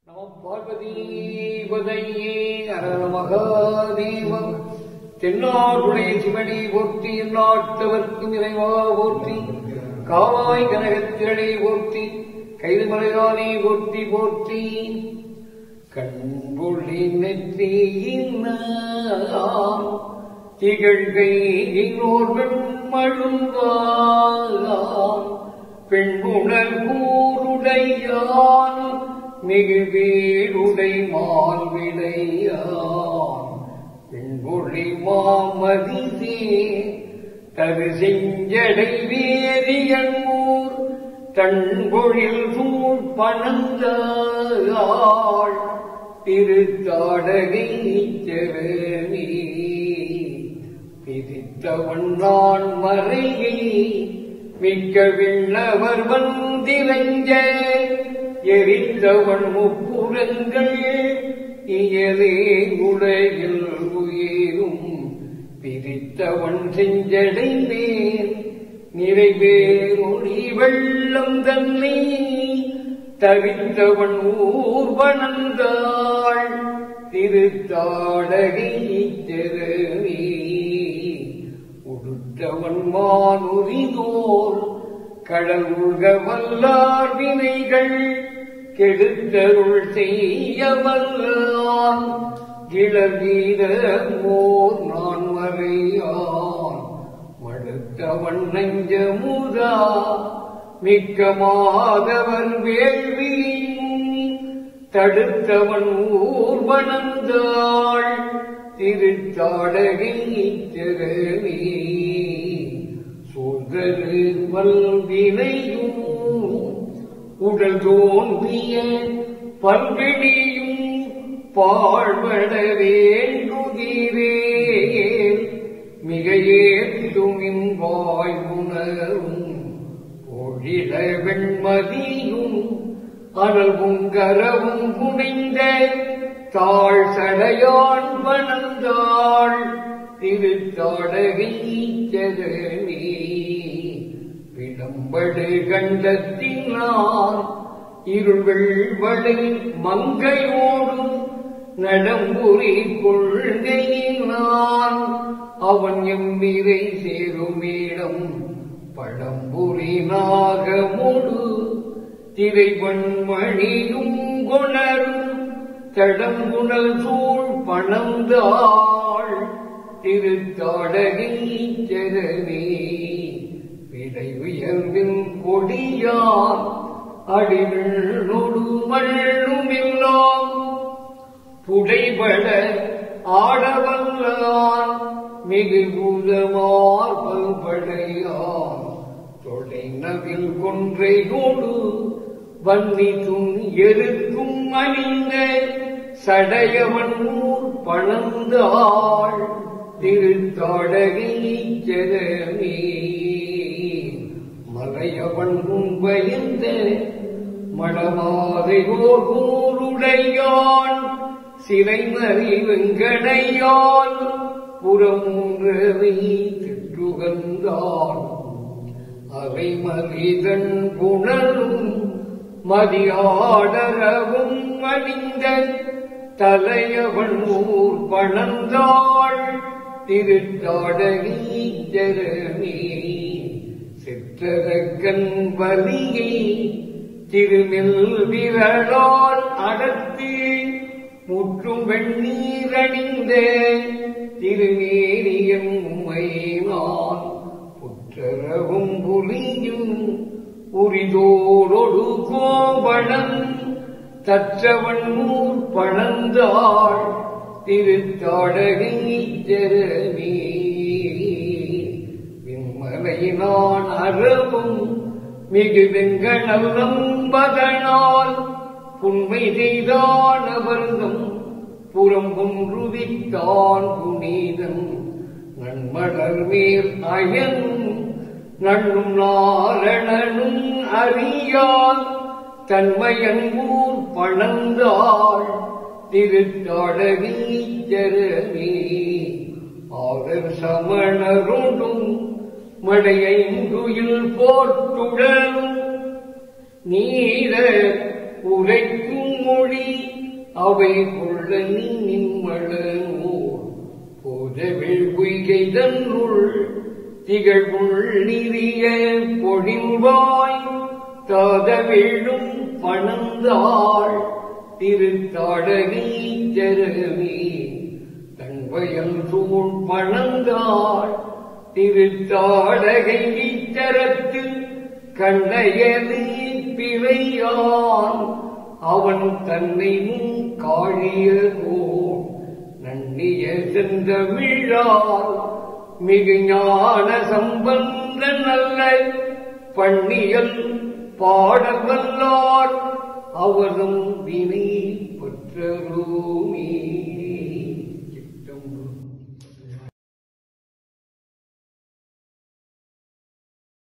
நம பார்வதீபதையே அரர மகாதேவம் தென்னாடுடைய சிவனை போற்றி எந்நாட்டவர்க்கும் இறைவா போற்றி காவாய் கனகத்திரளை போற்றி கைதுமலையானை போற்றி போற்றி கண்பொழி நெற்றியினாம் திகழ்கை இன்னோர் வெண்மழுங்காலாம் பெண்புணர் கூருடையான் மிகு வீடுடை மால்விடையான் பெண்பொழி மாமதிசே தகு செஞ்சடை வேதியன்மூர் தன்பொழில் சூழ் பணந்தாள் திருத்தாடகை செவனே பிரித்தவன் நான் மறையை மிக்க விண்ணவர் வந்திரஞ்ச எரித்தவன் முப்புறங்கள் இயலே உலகில் உயிரும் பிரித்தவன் செஞ்சடைந்தேன் நிறைவேறொளி வெள்ளம் தன்னை தவித்தவன் ஊர்வனந்தாள் திருத்தாடகை தெருவே உடுத்தவன் மானுரிதோர் கடல் உள்க வல்லார் வினைகள் கெடுத்தருள் செய்ய வல்லான் கிளவீர மோர் நான் மறையான் மடுத்தவன் நெஞ்சமுதா மிக்க மாதவன் வேள்வியும் தடுத்தவன் ஊர்வனந்தாள் திருத்தாடகை திறவே சூழ்தரு வல்வினையும் உடல் தோன்றிய பல்விழியும் பாழ்பட வேண்டுகிறே மிக ஏற்றுமின் வாய் உணரும் ஒழில வெண்மதியும் அனவும் கரவும் புனைந்த தாழ் சடையான் வனந்தாள் திருத்தாடகை ஜெகனே விடம்படு கண்டத்தினான் இருள் வளை மங்கையோடும் நடம்புரி கொள்கையினான் அவன் எம்மிரை சேருமேடம் பழம்புரி நாகமொடு திரைவன்மணியும் கொணரும் தடங்குணல் சூழ் பணந்தாள் திருத்தாடகை ஜெகனே விடை உயர்வின் கொடியான் அடிவிழொடு மள்ளுமில்லாம் புடைபட ஆடவல்லான் மிகு பூதமார் பல்படையான் தொடை நவில் கொன்றை கொடு வன்னி துண் எருக்கும் அணிந்த சடையவன் ஊர் பணந்தாள் திருத்தாடகை ஜெகமே மலையவன் முன்பயந்த மடமாதையோர் கூருடையான் சிறைமறி வெங்கடையான் புறமூன்றவை திட்டுகந்தான் அவை மறிதன் புணரும் மதியாடரவும் அணிந்த தலையவன் ஊர் பணந்தாள் திருத்தாடகை ஜரமே சிற்றரக்கன் வலியை திருமில் விரலால் அடர்த்தி முற்றும் வெண்ணீரணிந்த திருநேரியம் உமைவான் புற்றரவும் புலியும் உரிதோடொடு கோபணன் தற்றவன் ஊர் பணந்தாள் திருத்தாடகை ஜரமே விண்மலை நான் அறவும் மிகு வெங்கடல் நம்பதனால் புண்மை செய்தான் அவர்தம் புறம் ஒன்றுவித்தான் புனிதன் நன்மலர் மேல் அயனும் நண்ணும் நாரணனும் அறியால் தன்மையன் ஊர் பணந்தாள் திருத்தாடகை ஜரமே ஆதர் சமணருண்டும் மடையைந்துயில் போட்டுடலும் நீர உரைக்கும் மொழி அவை கொள்ள நீ நின்மளனூர் போதவில் பொய்கை தன்னுள் திகழ்வுள் நிறிய பொழிவாய் தாத வீழும் பணந்தாள் திருத்தாடகை ஜரவி தன்வயல் சூழ் பணந்தாள் திருத்தாடகை இச்சரத்து கண்ணையது பிழையான் அவன் தன்னை முன் காழியதோ நன்னிய சென்ற விழால் மிகு ஞான சம்பந்த நல்ல பண்ணியல் பாடவல்லார் அவரும் வினை பெற்றருமே